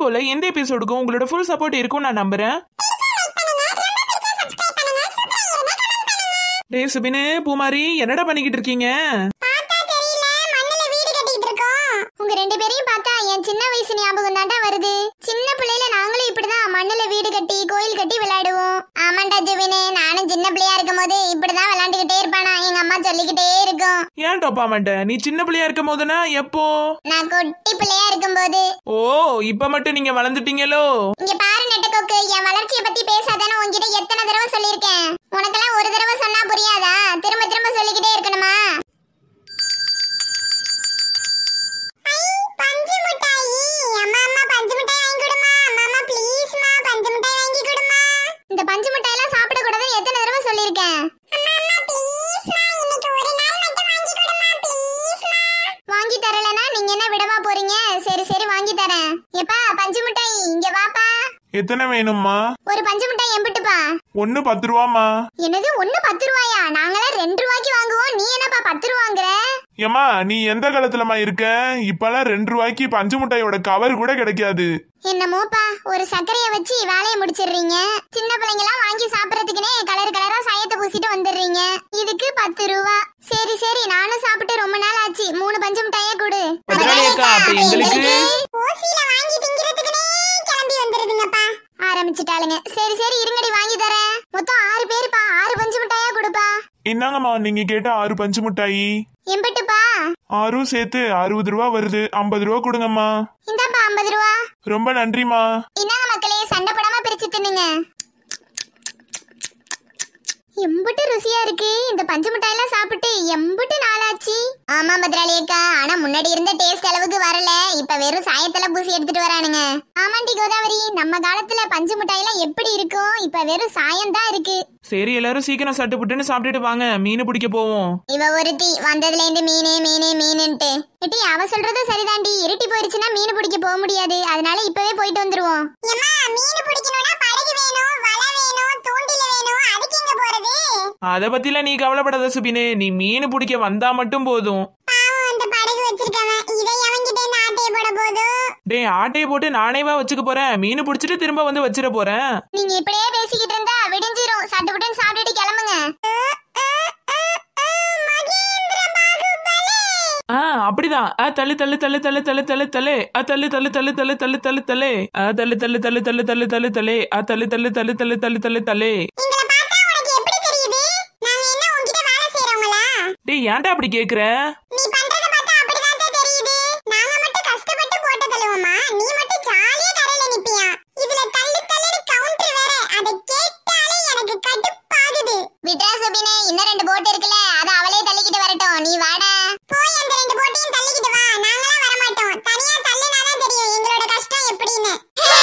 ஷோல எந்த எபிசோடுக்கும் உங்களோட ஃபுல் சப்போர்ட் இருக்கும் நான் நம்புறேன் டே சுபினு பூமாரி என்னடா பண்ணிக்கிட்டு இருக்கீங்க பார்த்தா தெரியல மண்ணுல வீடு கட்டிட்டு இருக்கோம் உங்க ரெண்டு பேரையும் பார்த்தா என் சின்ன வயசு ஞாபகம் தாண்டா வருது சின்ன பிள்ளையில நாங்களும் இப்படிதான் மண்ணுல வீடு கட்டி கோயில் கட்டி விளையாடுவோம் ஆமாண்டா ஜுவினு நானும் சின்ன பிள்ளையா இருக்கும் போது இப்படிதான் விளையாண்டுகிட்டே இருப்பானா எங்க அம்மா சொல்லிக்கிட்டே இருக்கும் ஏன் டொப்பா மாட்டேன் நீ சின்ன பிள்ளையா இருக்கும் போதுனா எப்போ நான் குட்டி பிள்ளையா இருக்கும்போது ஓ இப்ப மட்டும் நீங்க வளர்ந்துட்டீங்களோ இங்க பாரு நெட்டக்கோக்கு என் வளர்ச்சியை பத்தி பேசாதானே உன்கிட்ட எத்தனை தடவை சொல்லியிருக்கேன் உனக்கெல்லாம் ஒரு தடவை சொன்னா புரியாதா திரும்ப திரும்ப சொல்லிக்கிட்டே இருக்கணுமா பஞ்சு மிட்டாய் அம்மா அம்மா பஞ்சு மிட்டாய் வாங்கி கொடுமா அம்மா அம்மா ப்ளீஸ்மா பஞ்சு மிட்டாய் வாங்கி கொடுமா இந்த பஞ்சு மிட்டாய் எல்லாம் சாப்பிட கூடாதுன்னு எத்தனை தடவை சொல்லியிருக்கேன் அம்மா அம்மா ப்ளீஸ்மா இன்னைக்கு ஒரு நாள் மட்டும் வாங்கி கொடுமா ப்ளீஸ்மா வாங்கி தரலனா நீங்க என்ன விடவா போறீங்க சரி சரி வாங்கி தரேன் எப்பா பஞ்சு மிட்டாய் இங்க வாப்பா எத்தனை வேணும்மா ஒரு பஞ்சு மிட்டாய் எம்பிட்டுப்பா ஒன்னு பத்து ரூபாமா என்னது ஒண்ணு பத்து ரூபாயா நாங்களாம் ரெண்டு ரூபாய்க்கு வாங்குவோம் நீ என்னப்பா பத்து ரூபாங்கிற ஏமா நீ எந்த காலத்துலமா இருக்க இப்பெல்லாம் ரெண்டு ரூபாய்க்கு பஞ்சு மிட்டாயோட கவர் கூட கிடைக்காது என்னமோப்பா ஒரு சர்க்கரைய வச்சு வேலையை முடிச்சிடுறீங்க சின்ன பிள்ளைங்கலாம் வாங்கி சாப்பிடறதுக்குனே கலர் கலரா சாயத்தை பூசிட்டு வந்துடுறீங்க இதுக்கு பத்து ரூபா சரி சரி நானும் சாப்பிட்டு ரொம்ப நாள் ஆச்சு மூணு பஞ்சு மிட்டாயே கொடு பத்ராளி அக்கா, அப்ப எங்களுக்கு? ஓசியில வாங்கி திங்கிறதுக்குனே கிளம்பி வந்துருதுங்கப்பா ஆரம்பிச்சிட்டாளுங்க சரி சரி இருங்கடி வாங்கி தரேன் மொத்தம் ஆறு பேருப்பா ஆறு பஞ்சு மிட்டாயா கொடுப்பா என்னங்கம்மா நீங்க கேட்ட ஆறு பஞ்சு மிட்டாயி எம்பிட்டுப்பா ஆறும் சேர்த்து அறுபது ரூபா வருது ஐம்பது ரூபா கொடுங்கம்மா இந்தாப்பா ஐம்பது ரூபா ரொம்ப நன்றிமா இந்தாங்க மக்களே சண்டை போடாம பிரிச்சு தின்னுங்க எம்புட்டு ருசியா இருக்கு இந்த பஞ்சு மிட்டாய் எல்லாம் சாப்பிட்டு எம்புட்டு நாளாச்சு ஆமா பத்ராளி அக்கா ஆனா முன்னாடி இருந்த டேஸ்ட் அளவுக்கு வரல இப்ப வெறும் சாயத்துல பூசி எடுத்துட்டு வரானுங்க ஆமாண்டி கோதாவரி நம்ம காலத்துல பஞ்சு மிட்டாய் எல்லாம் எப்படி இருக்கும் இப்ப வெறும் சாயம் தான் இருக்கு சரி எல்லாரும் சீக்கிரம் சட்டு புட்டுன்னு சாப்பிட்டுட்டு வாங்க மீன் பிடிக்க போவோம் இவ ஒருத்தி வந்ததுல இருந்து மீனே மீனே மீனுன்ட்டு எட்டி அவ சொல்றது சரிதாண்டி இருட்டி போயிருச்சுன்னா மீன் பிடிக்க போக முடியாது அதனால இப்பவே போயிட்டு வந்துருவோம் மீன் பிடிக்கணும்னா படகு வேணும் வலை வேணும் தூண்டில வேணும் அதுக்கு எங்க போறது அத பத்திலாம் நீ கவலைப்படாத சுபினு நீ மீன் பிடிக்க வந்தா மட்டும் போதும் பாவம் அந்த படகு வச்சிருக்கவன் இதை அவன்கிட்ட இருந்து ஆட்டைய போட போதும் டேய் ஆட்டையை போட்டு நானேவா வச்சுக்க போறேன் மீன் பிடிச்சிட்டு திரும்ப வந்து வச்சிட போறேன் நீங்க இப்படியே பேசிக்கிட்டு இருந்தா விடிஞ்சிரும் சட்டு புட்டுன்னு சாப்பிட்டுட்டு கிளம்புங்க ஆ அப்படிதான் ஆ தள்ளு தள்ளு தள்ளு தள்ளு தள்ளு தள்ளு தள்ளு ஆ தள்ளு தள்ளு தள்ளு தள்ளு தள்ளு தள்ளு தள்ளு ஆ தள்ளு தள்ளு தள்ளு தள்ளு தள்ளு தள்ளு தள்ளு ஆ தள்ளு தள்ளு தள்ளு தள்ளு தள்ளு தள்ளு தள்ளு எங்களை பார்த்தா உனக்கு எப்படி தெரியுது நாங்க என்ன உன்கிட்ட வேலை செய்யறவங்களா டேய் ஏன்டா அப்படி கேக்குற நீ பண்றத பார்த்தா அப்படிதான் தான் தெரியுது நாங்க மட்டும் கஷ்டப்பட்டு போட்டு தள்ளுவோமா நீ மட்டும் ஜாலியா கரையில நிப்பியா இதுல தள்ளு தள்ளுன்னு கவுண்டர் வேற அத கேட்டாலே எனக்கு கடுப்பாகுது விட்ரா சுபினே இன்னும் ரெண்டு போட் இருக்குல்ல அத அவளே தள்ளிக்கிட்டு வரட்டும் நீ வாடா போய் அந்த ரெண்டு போட்டையும் தள்ளிக்கிட்டு வா நாங்களாம் வர மாட்டோம் தனியா தள்ளுனாதான் தெரியும் எங்களோட கஷ்டம் எப்படின்னு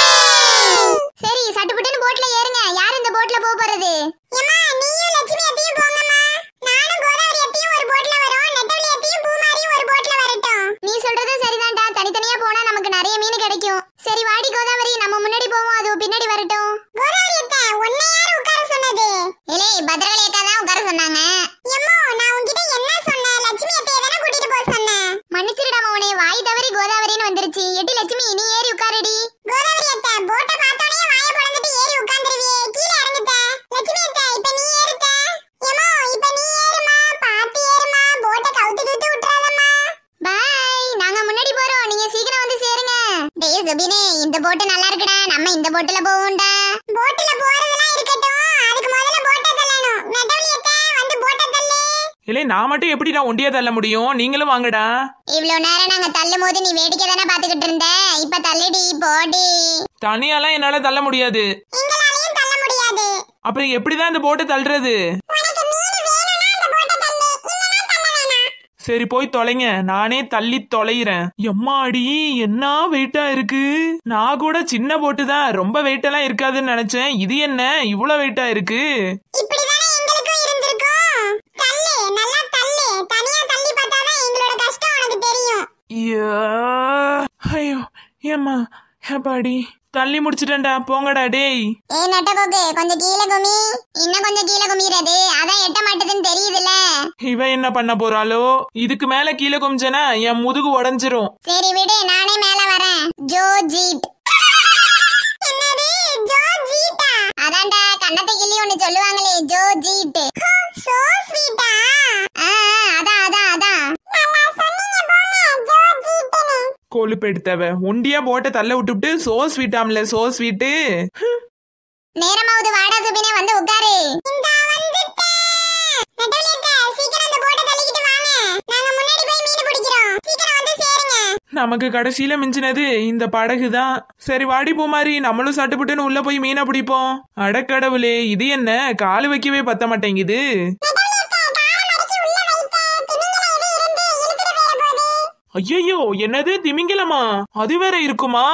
சரி சட்டுப்புட்டுன்னு போட்ல ஏறுங்க யார் இந்த போட்ல போக போறது ஏமா நீயும் லட்சுமி அத்தையும் போங்கம்மா நானும் கோதாவரி அத்தையும் ஒரு போட்ல வரோம் நெட்டவழி அத்தையும் பூமாரியும் ஒரு போட்ல வரட்டும் நீ சொல்றது சரிதான்டா தனித்தனியா போனா நமக்கு நிறைய மீன் கிடைக்கும் சரி வாடி கோதாவரி நம்ம முன்னாடி போவோம் அது பின்னாடி வரட்டும் கோதாவரி அத்தை உன்னை யார் உட்கார சொன்னது ஏலே பத்ரகாளி அக்கா தான் உட்கார சொன்னாங்க எம்மோ நான் உன்கிட்ட என்ன சொன்னேன் லட்சுமி அத்தையை தானே கூட்டிட்டு போக சொன்னேன் மன்னிச்சிருடா மவனே வாய் தவறி கோதாவரின்னு வந்துருச்சு எட்டி லட்சுமி நீ ஏறி உட்காருடி கோதாவரி அத்தை போட்ட பார்த்தோனே வாயை பொளந்துட்டு ஏறி உட்கார்ந்துருவியே கீழே இறங்குத்த லட்சுமி அத்தை இப்ப நீ ஏறுத்த எமோ இப்ப நீ ஏறுமா பாத்து ஏறுமா போட்ட கவுத்து கிவுத்து விட்டுறாதம்மா பாய் நாங்க முன்னாடி போறோம் நீங்க சீக்கிரம் வந்து சேருங்க டேய் சுபினே இந்த போட்டு நல்லா இருக்குடா நம்ம இந்த போட்டுல போவோம்டா போட்டுல போறதெல்லாம் இருக்கட்டும் அதுக்கு முதல்ல போட்டை தள்ளணும் நெட்டவழி அத்தை வந்து போட்டை தள்ளு இல்லை நான் மட்டும் எப்படி நான் ஒண்டியா தள்ள முடியும் நீங்களும் வாங்கடா இவ்வளவு நேரம் நாங்க தள்ளும் போது நீ வேடிக்கை தானே பாத்துக்கிட்டு இருந்த இப்ப தள்ளுடி போடி தனியாலாம் என்னால தள்ள முடியாது எங்களாலையும் தள்ள முடியாது அப்புறம் எப்படிதான் இந்த போட்டை தள்ளுறது உனக்கு மீன் வேணும்னா அந்த போட்டை தள்ளு இல்லனா தள்ள வேணாம் சரி போய் தொலைங்க நானே தள்ளி தொலைகிறேன் எம்மாடி என்ன வெயிட்டா இருக்கு நான் கூட சின்ன போட்டு தான் ரொம்ப வெயிட்டெல்லாம் இருக்காதுன்னு நினைச்சேன் இது என்ன இவ்வளவு வெயிட்டா இருக்கு இப்படிதானே எங்களுக்கும் இருந்திருக்கும் தள்ளு நல்லா தள்ளு தனியா தள்ளி பார்த்தாதான் எங்களோட கஷ்டம் உனக்கு தெரியும் ஐயோ ஐயோ ஏம்மா ஏப்பாடி தள்ளி முடிச்சிட்டேன்டா போங்கடா டேய் ஏ நட்டகோக்கு கொஞ்சம் கீழே குமி இன்னும் கொஞ்சம் கீழே குமிறது அதான் எட்ட மாட்டதுன்னு தெரியுதுல்ல இவ என்ன பண்ண போறாளோ இதுக்கு மேல கீழே குமிச்சனா என் முதுகு உடைஞ்சிரும் சரி விடு நானே மேல வரேன் ஜோ ஜீட் என்னது ஜோ ஜீட்டா அதான்டா கண்ணத்தை கிள்ளி ஒன்னு சொல்லுவாங்களே ஜோ ஜீட் சோ ஸ்வீட்டா அதான் அதான் அதான் நல்லா சொன்னீங்க போங்க ஜோ ஜீட்னு கொழுப்பெடுத்தவ ஒண்டியா போட்ட தள்ள விட்டுவிட்டு சோ ஸ்வீட்டாம்ல சோ ஸ்வீட்டு நேரமாவது வாடா சுபினே வந்து உட்காரு இந்த வந்துட்டேன் நெட்டவலியத்த சீக்கிரம் அந்த போட்டை தள்ளிக்கிட்டு வாங்க நாங்க முன்னாடி போய் மீன் பிடிக்கிறோம் சீக்கிரம் வந்து சேருங்க நமக்கு கடைசியில மிஞ்சினது இந்த படகு தான் சரி வாடி பூமாரி நம்மளும் சட்டுப்புட்டுன்னு உள்ள போய் மீனை பிடிப்போம் அடக்கடவுளே இது என்ன காலு வைக்கவே பத்த மாட்டேங்குது ஐயோ என்னது திமிங்கலமா அது வேற இருக்குமா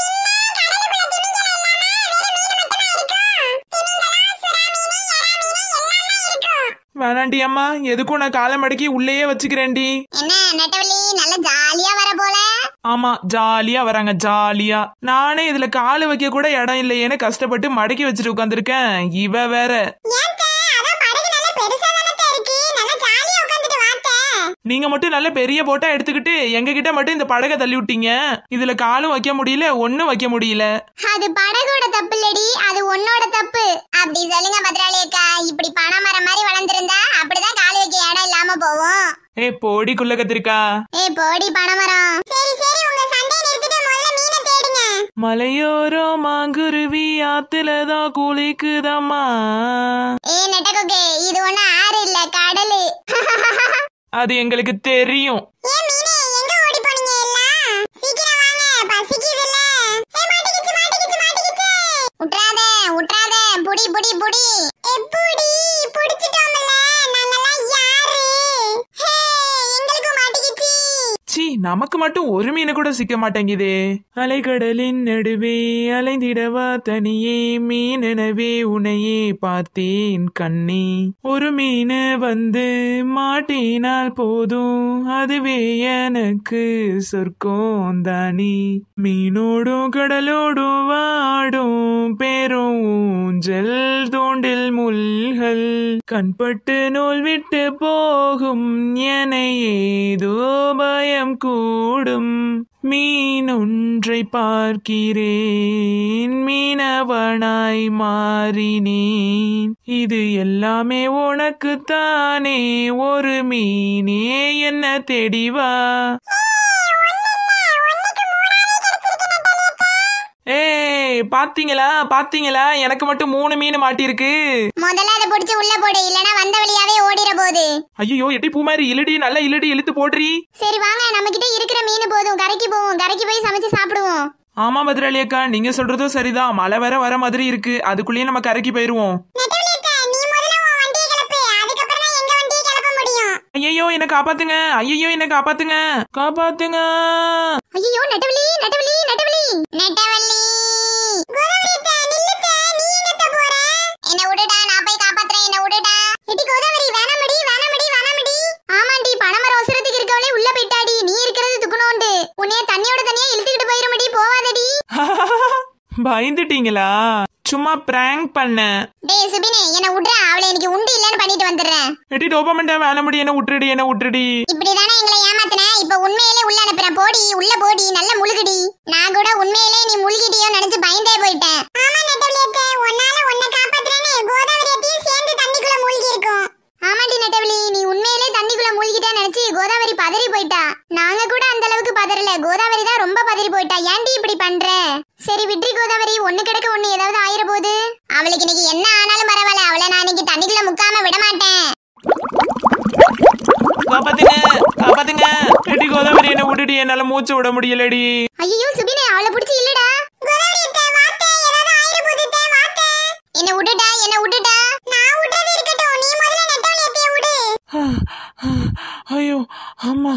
வேணாண்டி அம்மா எதுக்கும் நான் காலை மடக்கி உள்ளேயே வச்சுக்கிறேன்டி என்ன நெட்டவலி நல்ல ஜாலியா வர போல ஆமா ஜாலியா வராங்க ஜாலியா நானே இதுல காலு வைக்க கூட இடம் இல்லையேன்னு கஷ்டப்பட்டு மடக்கி வச்சுட்டு உட்காந்துருக்கேன் இவ வேற ஏன்த்த அதான் படகு நல்ல பெருசா தானே இருக்கு நல்ல ஜாலியா உட்கார்ந்துட்டு வாத்த நீங்க மட்டும் நல்ல பெரிய போட்டா எடுத்துக்கிட்டு எங்க கிட்ட மட்டும் இந்த படகை தள்ளி விட்டீங்க இதுல காலும் வைக்க முடியல ஒண்ணும் வைக்க முடியல அது படகோட தப்பு இல்லடி அது உன்னோட தப்பு அப்படி சொல்லுங்க பத்ராளி அக்கா இப்படி பனைமரம் மாதிரி வளர்ந்திருந்தா அப்படிதான் கால் வைக்க இடம் இல்லாம போகும் ஏ போடி குள்ள கத்திரிக்கா ஏய் போடி பனைமரம் சரி சரி உங்க சண்டை நிறுத்திட்டு முதல்ல மீனை தேடுங்க மலையோரம் மாங்குருவி ஆத்துலதான் குளிக்குதம்மா ஏய் நெட்டகோகே இது ஒண்ணு ஆறு இல்ல கடலு அது எங்களுக்கு தெரியும் ஏன் மீனே எங்க ஓடி போனீங்க எல்லாம் சீக்கிரம் வாங்க பசிக்குதுல்ல ஏய் மாட்டிக்கிச்சு மாட்டிக்கிச்சு மாட்டிக்கிச்சு உட்றாத உட்றாத புடி புடி புடி எப்படி புடிச்சிட்டோம்ல நாங்கெல்லாம் யாரு ஹே எங்களுக்கு மாட்டிக்கிச்சு சி நமக்கு மட்டும் ஒரு மீன் கூட சிக்க மாட்டேங்குதே அலைக்கடலின் நடுவே அலைந்திடவா தனியே மீனெனவே உனையே பார்த்தேன் கண்ணே ஒரு மீன் வந்து மாட்டினால் போதும் அதுவே எனக்கு சொர்க்கம் தானே மீனோடும் கடலோடும் வாடும் பேரும் ஊஞ்சல் தோண்டில் முள்கள் கண்பட்டு நூல் விட்டு போகும் என ஏதோ பயம் கூடும் மீன் ஒன்றை பார்க்கிறேன் மீனவனாய் மாறினேன் இது எல்லாமே உனக்குத்தானே ஒரு மீனே என்ன தெடிவா ஏய் பாத்தீங்களா பாத்தீங்களா எனக்கு மட்டும் மூணு மீன் மாட்டிருக்கு முதல்ல அதை புடிச்சு உள்ள போடு இல்லனா வந்த வழியாவே ஓடிர போகுது ஐயோ எட்டி பூமாரி இழுடி நல்லா இழுடி இழுத்து போடுறி சரி வாங்க நம்ம கிட்ட இருக்கிற மீன் போதும் கரைக்கு போவோம் கரைக்கு போய் சமைச்சு சாப்பிடுவோம் ஆமா பத்ராளி அக்கா நீங்க சொல்றதும் சரிதான் மழை வேற வர மாதிரி இருக்கு அதுக்குள்ளேயே நம்ம கரைக்கு போயிருவோம் நீ முதல்ல உன் வண்டியை கிளப்பு அதுக்கப்புறம் தான் எங்க வண்டியை கிளப்ப முடியும் ஐயோ என்ன காப்பாத்துங்க ஐயோ என்ன காப்பாத்துங்க காப்பாத்துங்க ஐயோ நெட்டவலி நெட்டவலி நெட்டவலி நெட்டவலி கோதாவரி நில்லுத்த நீ என்னத்த போற என்ன விடுடா நான் போய் காப்பாத்துறேன் என்ன விடுடா எடி கோதாவரி வேணாமடி வேணாமடி வேணாமடி ஆமாண்டி பணமர அவசரத்துக்கு இருக்கவளே உள்ள போயிட்டாடி நீ இருக்கிறது துக்குனோண்டு உன்னைய தண்ணியோட தனியா இழுத்துக்கிட்டு போயிருமடி போவாதடி பயந்துட்டீங்களா சும்மா பிராங்க் பண்ணேன் டேய் சுபினே என்ன விடுறா அவளை எனக்கு உண்டு இல்லன்னு பண்ணிட்டு வந்துடுறேன் எட்டி டோபமெண்டா வேலை முடி என்ன விட்டுடி என்ன விட்டுடி இப்படிதானே எங்களை ஏமாத்துன இப்ப உண்மையிலே உள்ள அனுப்புறேன் போடி உள்ள போடி நல்ல முழுகுடி நான் கூட உண்மையிலே நீ முழுகிட்டியோ நினைச்சு பயந்தே போயிட்டேன் ஆமா நெட்டவலியத்தே உன்னால உன்னை காப்பாத்துறேன்னு கோதாவரியத்தையும் சேர்ந்து தண்ணிக்குள்ள மூழ்கி இருக்கும் ஆமாண்டி நெட்டவலி நீ உண்மையிலே தண்ணிக்குள்ள மூழ்கிட்டே நினைச்சு கோதாவரி பதறி போயிட்டா நாங்க கூட அந்த அளவுக்கு பதறல கோதாவரி தான் ரொம்ப பதறி போயிட்டா ஏன்டி இப்படி பண்ற சரி விட்ரி கோதாவரி ஒண்ணு கிடக்க ஒண்ணு ஏதாவது ஆயிர போகுது அவளுக்கு இன்னைக்கு என்ன ஆனாலும் பரவாயில்ல அவளை நான் இன்னைக்கு தண்ணிக்குள்ள முக்காம விட மாட்டேன் காப்பாத்துங்க காப்பாத்துங்க எட்டி கோதாவரி என்ன விட்டுடி என்னால மூச்சு விட முடியலடி ஐயோ சுபினே அவளை பிடிச்சி இல்லடா என்ன விட்டுடா என்ன விட்டுடா நான் விட்டது இருக்கட்டும் நீ முதல்ல நெட்டவலியத்தைய விடு ஐயோ அம்மா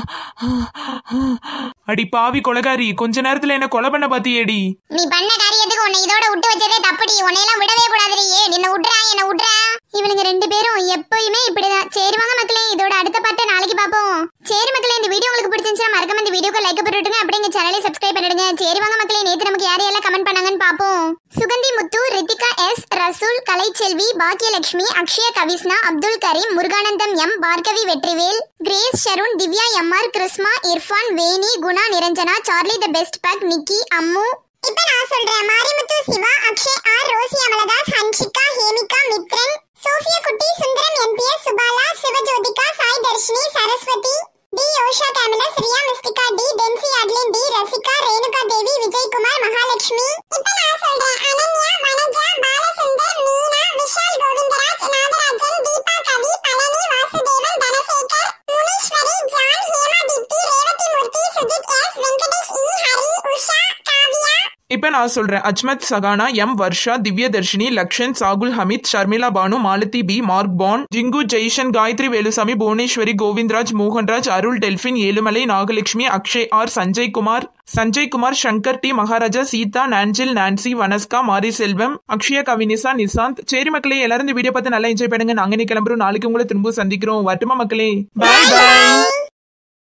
அடி பாவி கொலகாரி கொஞ்ச நேரத்துல என்ன கொலை பண்ண பாத்தியேடி நீ பண்ண காரியத்துக்கு உன்னை இதோட விட்டு வச்சதே தப்புடி உன்னையெல்லாம் விடவே கூடாதுடி ஏ என்ன விட்றா என்ன விட்றா இவனுங்க ரெண்டு பேரும் எப்பயுமே இப்படிதான் சரி வாங்க மக்களே இதோட அடுத்த பாட்டை நாளைக்கு பாப்போம் சரி மக்களே இந்த வீடியோ உங்களுக்கு பிடிச்சிருந்துச்சுன்னா மறக்காம இந்த வீடியோக்கு லைக் பண்ணிட்டுங்க அப்படியே எங்க சேனலை சப்ஸ்கிரைப் பண்ணிடுங்க சரி வாங்க மக்களே நேத்து நமக்கு யார் யாரெல்லாம் கமெண்ட் பண்ணாங்கன்னு பாப்போம் Suganthi Muthu Rithika S Rasool Kalaiselvi Bakkiyalakshmi Akshaya Kavisna Abdul Kareem Muruganandam M Bhargavi Vetrivel Grace Sharun Divya MR Krisma Irfan Veni Guna Niranjana Charlie the best back Nikki Ammu இப்ப நான் சொல்றேன் Marimuthu Siva Akshay R Rosie Amaladas Hansika Hemika Mithran Sophia Kutty Sundaram NPS Subala Sivajothika Sai Dharshini Saraswathi D Yosha கேமலஸ் Riya Mystica D Dency Adlin D Rasika Renuka Devi Vijayakumar Mahalakshmi இப்ப நான் சொல்றேன் Ananya Vanaja Balasundar Meena Vishal Govindaraj Nagarajan Deepa Kavi Palani Vasudevan Dhanasekar Muneeswari John Hema Deepti Revathi Murthy Sujith S Venkatesh E Hari Usha Kavya இப்ப நான் சொல்றேன் Ajmath Sahana M Varsha Divyadharshini Lakshan Shahul Hameed Sharmila Banu Malathi P Mark பான் ஜிங்கு Jaishan Gayathri Velusamy Bhuvaneswari Govindraj Mohanraj Arul Delphin Ezhumalai Nagalakshmi Akshay R Sanjay Kumar Sanjay Kumar Shankar D Maharaja Seetha நான்சில் நான்சி வனஸ்கா மாரி செல்வம் அக்ஷயா கவினிசா நிசாந்த் சரி மக்களே எல்லாரும் இந்த வீடியோ பார்த்து நல்லா என்ஜாய் பண்ணுங்க நாங்க இன்னைக்கு கிளம்புறோம் நாளைக்கு உங்களை திரும்ப சந்திக்கிறோம் வட்டுமா மக்களே பாய் பாய்